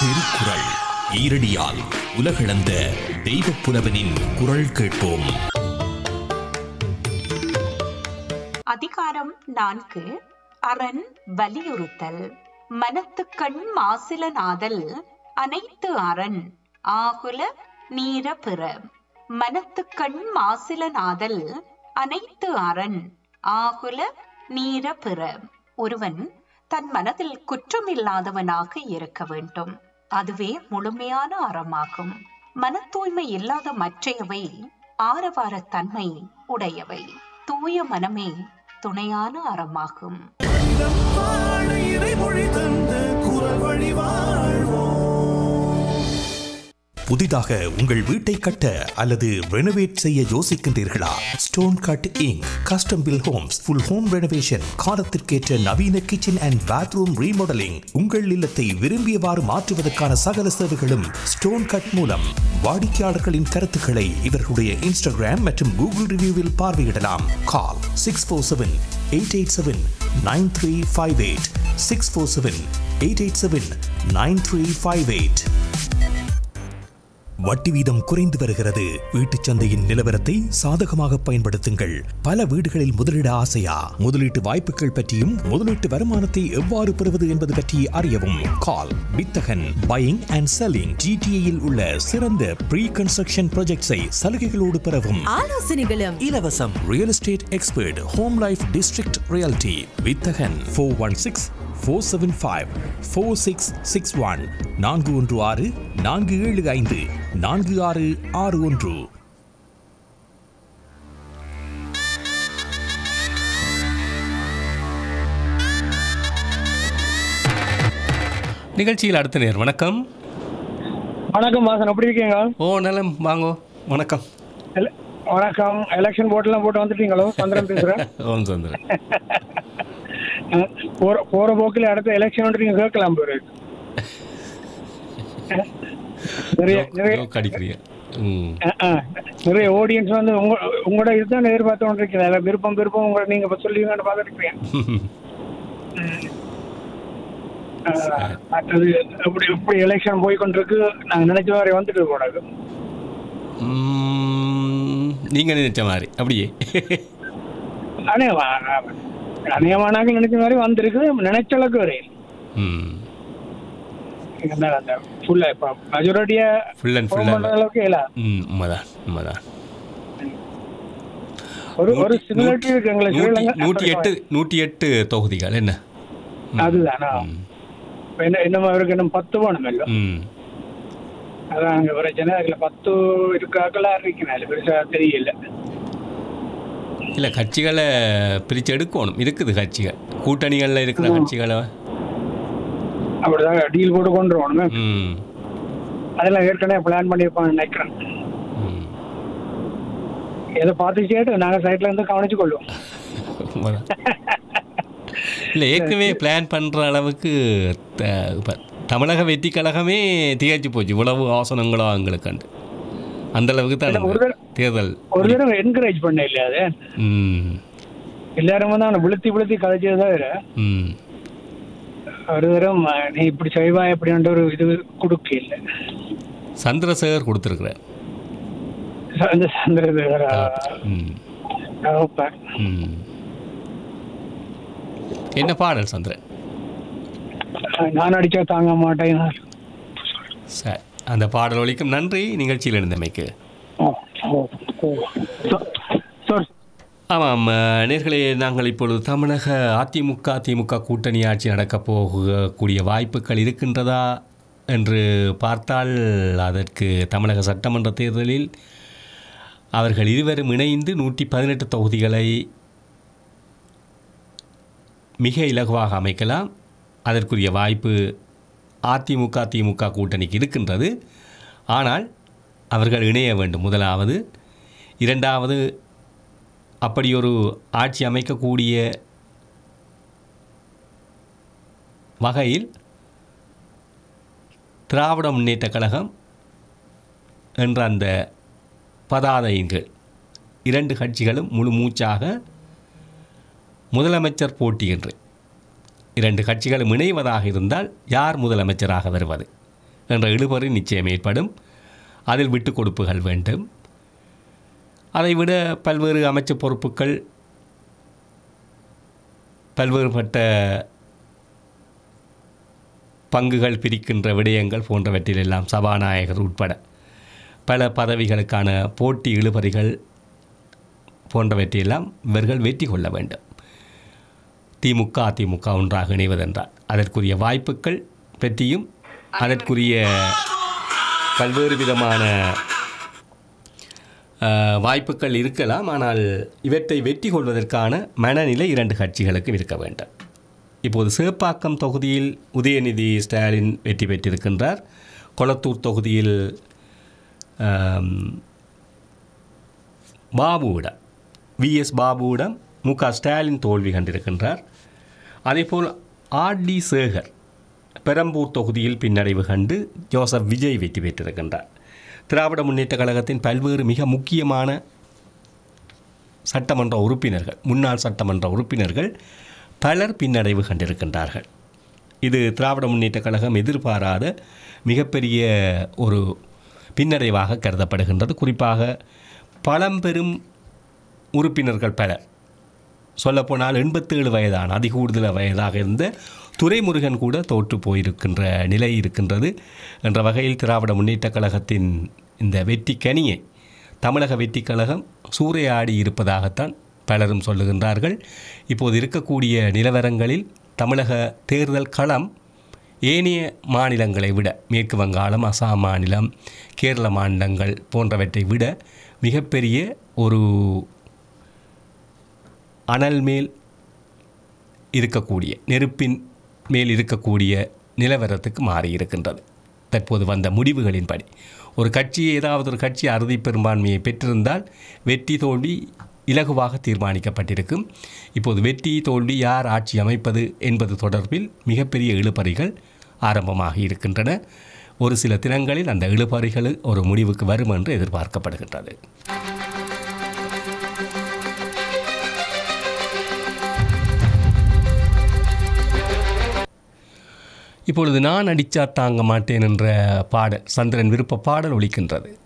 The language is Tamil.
திருக்குறள் ஈரடியால் உலகளந்த தெய்வப் புலவனின் குரல் கேட்போம் அதிகாரம் நான்கு அரண் வலியுறுத்தல் மனத்துக்கண் மாசில நாதல் அனைத்து அரண் ஆகுல நீர பிற மனத்துக்கண் மாசில நாதல் அனைத்து அரண் ஆகுல நீர பிற ஒருவன் தன் மனதில் குற்றமில்லாதவனாக இருக்க வேண்டும் அதுவே முழுமையான அறமாகும் மன தூய்மை இல்லாத மற்றையவை ஆரவாரத்தன்மை உடையவை தூய மனமே துணையான அறமாகும் வாழ இறைமொழி தந்த குரல் வழி வாழ்வோம் புதிதாக உங்கள் வீட்டை கட்ட அல்லது ரெனோவேட் செய்ய யோசிக்கின்றீர்களா stone cutting custom built homes full home renovation காலத்திற்கேற்ற நவீன கிச்சன் அண்ட் பாத்ரூம் ரீமாடலிங் உங்கள் இல்லத்தை விரும்பியவாறு மாற்றுவதற்கான சகல சேவைகளும் ஸ்டோன் கட் மூலம் வாடிக்கையாளர்களின் கருத்துக்களை இவர்களுடைய இன்ஸ்டாகிராம் மற்றும் கூகுள் ரிவ்யூவில் பார்வையிடலாம் call six four seven eight eight seven nine three five eight six four seven eight eight seven nine three five eight வட்டி வீதம் குறைந்து வருகிறது வீட்டுச் சந்தையின் நிலவரத்தை சாதகமாக பயன்படுத்துங்கள் பல வீடுகளில் முதலீட ஆசையா முதலீட்டு வாய்ப்புகள் பற்றியும் முதலீட்டு வருமானத்தை எவ்வாறு பெறுவது என்பது பற்றி அறியவும் கால் வித்தகன் பையிங் அண்ட் செல்லிங் ஜிடிஏயில் உள்ள சிறந்த ப்ரீ கன்ஸ்ட்ரக்ஷன் ப்ராஜெக்ட்ஸை சலுகைகளோடு பெறவும் ஆலோசனைகளும் இலவசம் real estate expert home life district realty Vithagan four one six four seven five four six six one நான்கு ஒன்று ஆறு நான்கு ஏழு ஐந்து நான்கு ஆறு ஆறு ஒன்று நிகழ்ச்சியில் அடுத்த நேர் வணக்கம் வணக்கம் வாசன் எப்படி இருக்கீங்க ஓ நலம் வாங்கோ வணக்கம் எல- வணக்கம் எலெக்ஷன் போட்டெல்லாம் போட்டு வந்துட்டீங்களோ சந்திரன் பேசுறேன் ஓம் சுந்தரம் அஹ், போற போற போக்கில் அடுத்த எலெக்ஷன் நீங்க கேட்கலாம் பேரு நிறைய நிறைய ஜோக் அடிக்கிறீங்க ம் அஹ், அஹ், நிறைய ஆடியன்ஸ் வந்து உங்க உங்களோட இதுதான் எதிர்பார்த்து கொண்டிருக்கிறேன் விருப்பம் விருப்பம் உங்களை நீங்க இப்ப சொல்லுவீங்கன்னு பார்த்துட்டு இருக்கேன் அஹ், மற்றது எப்படி எப்படி எலெக்ஷன் போய் கொண்டிருக்கு நாங்க நினைச்ச மாதிரி வந்துட்டு கூடாது ம், நீங்க நினைச்ச மாதிரி அப்படியே அநேகமா அநேகமானாக்க நினைச்ச மாதிரி வந்திருக்கு நினைச்ச அளவுக்கு வரையும் ம் இந்த அந்த ஃபுல்லா இப்போ மெஜாரிட்டியா ஃபுல் அண்ட் ஃபோன் ஃபுல்லாக பண்ற அளவுக்கு இல்ல ம் உண்மைதான் உண்மைதான் ஒரு ஒரு நூற்றி- சிமிலாரிட்டி இருக்கு எங்களுக்கு நூற்றி ஸ்ரீலங்கா நூற்றி எட்டு நூற்றி எட்டு தொகுதிகள் என்ன ம். அதுதானா ம். இப்ப என்ன இன்னும் அவருக்கு இன்னும் பத்து வேணும் இல்லை ம் அதான் அங்க பிரச்சனை அதுல பத்து இருக்காக்கெல்லாம் இருக்கிறாரு பெருசா தெரியல இல்லை கட்சிகளை பிரித்து எடுக்கணும் இருக்குது கட்சிகள் கூட்டணிகளில் இருக்கிற கட்சிகளை அப்படிதான் டீல் போட்டு கொண்டு வரணுமே ம் அதெல்லாம் ஏற்கனவே பிளான் பண்ணியிருப்பான்னு நினைக்கிறேன் ம் எதை பார்த்து கேட்டு நாங்க சைட்ல இருந்து கவனிச்சு கொள்வோம் உண்மைதான். இல்லை ஏற்கனவே பிளான் பண்ணுற அளவுக்கு த- இப்ப தமிழக வெற்றி கழகமே திகழ்ச்சி போச்சு இவ்வளவு ஆசனங்களோ அவங்களுக்கு கண்டு அந்த அளவுக்கு தான் ஒரு தடவை- தேர்தல் ஒரு தடவை என்கரேஜ் பண்ண இல்லையா அது ம் எல்லாரும் வந்து அவனை விழுத்தி விழுத்தி கதைச்சது தவிர ம் ஒரு தடவை நீ இப்படி செய்வா இப்படின்ற ஒரு இது கொடுக்க இல்லை சந்திரசேகர் கொடுத்துருக்குறார் அந்த சந்திரது ம் தகப்பன் ம் என்ன பாடல் சந்திரன் நான் அடிச்சா தாங்க மாட்டேன் சரி அந்த பாடல் ஒலிக்கும் நன்றி நிகழ்ச்சியில் இருந்தமைக்கு ஓ, ஓ, ஓ. சொ- சொல். ஆமாம் அஹ், நேர்களே நாங்கள் இப்பொழுது தமிழக அதிமுக அதிமுக கூட்டணி ஆட்சி நடக்கப் போகக்கூடிய வாய்ப்புகள் இருக்கின்றதா என்று பார்த்தால் அதற்கு தமிழக சட்டமன்ற தேர்தலில் அவர்கள் இருவரும் இணைந்து நூற்றி பதினெட்டு தொகுதிகளை மிக இலகுவாக அமைக்கலாம் அதற்குரிய வாய்ப்பு அதிமுக திமுக கூட்டணிக்கு இருக்கின்றது ஆனால் அவர்கள் இணைய வேண்டும் முதலாவது இரண்டாவது அப்படி ஒரு ஆட்சி அமைக்கக்கூடிய வகையில் திராவிட முன்னேற்ற கழகம் என்ற அந்த பதாதையின் கீழ் இரண்டு கட்சிகளும் முழு மூச்சாக முதலமைச்சர் போட்டி என்று இரண்டு கட்சிகளும் இணைவதாக இருந்தால் யார் முதலமைச்சராக வருவது என்ற இழுபறி நிச்சயம் ஏற்படும் அதில் விட்டு கொடுப்புகள் வேண்டும் அதைவிட பல்வேறு அமைச்சு பொறுப்புகள் பல்வேறுபட்ட பங்குகள் பிரிக்கின்ற விடயங்கள் போன்றவற்றிலெல்லாம் சபாநாயகர் உட்பட பல பதவிகளுக்கான போட்டி இழுபறிகள் போன்றவற்றையெல்லாம் இவர்கள் வெற்றி கொள்ள வேண்டும் திமுக அதிமுக ஒன்றாக இணைவதென்றால் அதற்குரிய வாய்ப்புகள் பற்றியும் அதற்குரிய பல்வேறு விதமான அஹ், வாய்ப்புகள் இருக்கலாம் ஆனால் இவற்றை வெற்றி கொள்வதற்கான மனநிலை இரண்டு கட்சிகளுக்கும் இருக்க வேண்டும் இப்போது சேப்பாக்கம் தொகுதியில் உதயநிதி ஸ்டாலின் வெற்றி பெற்றிருக்கின்றார் கொளத்தூர் தொகுதியில் ஆம், பாபுவிடம் விஎஸ் பாபுவிடம் மு க ஸ்டாலின் தோல்வி கண்டிருக்கின்றார் அதேபோல் ஆர்டி சேகர் பெரம்பூர் தொகுதியில் பின்னடைவு கண்டு ஜோசப் விஜய் வெற்றி பெற்றிருக்கின்றார் திராவிட முன்னேற்ற கழகத்தின் பல்வேறு மிக முக்கியமான சட்டமன்ற உறுப்பினர்கள் முன்னாள் சட்டமன்ற உறுப்பினர்கள் பலர் பின்னடைவு கண்டிருக்கின்றார்கள் இது திராவிட முன்னேற்ற கழகம் எதிர்பாராத மிகப்பெரிய ஒரு பின்னடைவாக கருதப்படுகின்றது குறிப்பாக பழம்பெரும் உறுப்பினர்கள் பலர் சொல்லப்போனால் எண்பத்தேழு வயதான அதிகூடுதல் வயதாக இருந்த துரைமுருகன் கூட தோற்று போயிருக்கின்ற நிலை இருக்கின்றது என்ற வகையில் திராவிட முன்னேற்றக் கழகத்தின் இந்த வெற்றி கனியை தமிழக வெற்றிக் கழகம் சூறையாடி இருப்பதாகத்தான் பலரும் சொல்லுகின்றார்கள் இப்போது இருக்கக்கூடிய நிலவரங்களில் தமிழக தேர்தல் களம் ஏனைய மாநிலங்களை விட மேற்கு வங்காளம் அசாம் மாநிலம் கேரள மாநிலங்கள் போன்றவற்றை விட மிகப்பெரிய ஒரு அனல் மேல் இருக்கக்கூடிய நெருப்பின் மேல் இருக்கக்கூடிய நிலவரத்துக்கு மாறி இருக்கின்றது தற்போது வந்த முடிவுகளின்படி ஒரு கட்சி ஏதாவது ஒரு கட்சி அறுதி பெரும்பான்மையை பெற்றிருந்தால் வெற்றி தோல்வி இலகுவாக தீர்மானிக்கப்பட்டிருக்கும் இப்போது வெற்றி தோல்வி யார் ஆட்சி அமைப்பது என்பது தொடர்பில் மிகப்பெரிய இழுபறிகள் ஆரம்பமாகி இருக்கின்றன ஒரு சில தினங்களில் அந்த இழுபறிகள் ஒரு முடிவுக்கு வரும் என்று எதிர்பார்க்கப்படுகின்றது இப்பொழுது நான் அடிச்சா தாங்க மாட்டேன் என்ற பாடல் சந்திரன் விருப்ப பாடல் ஒலிக்கின்றது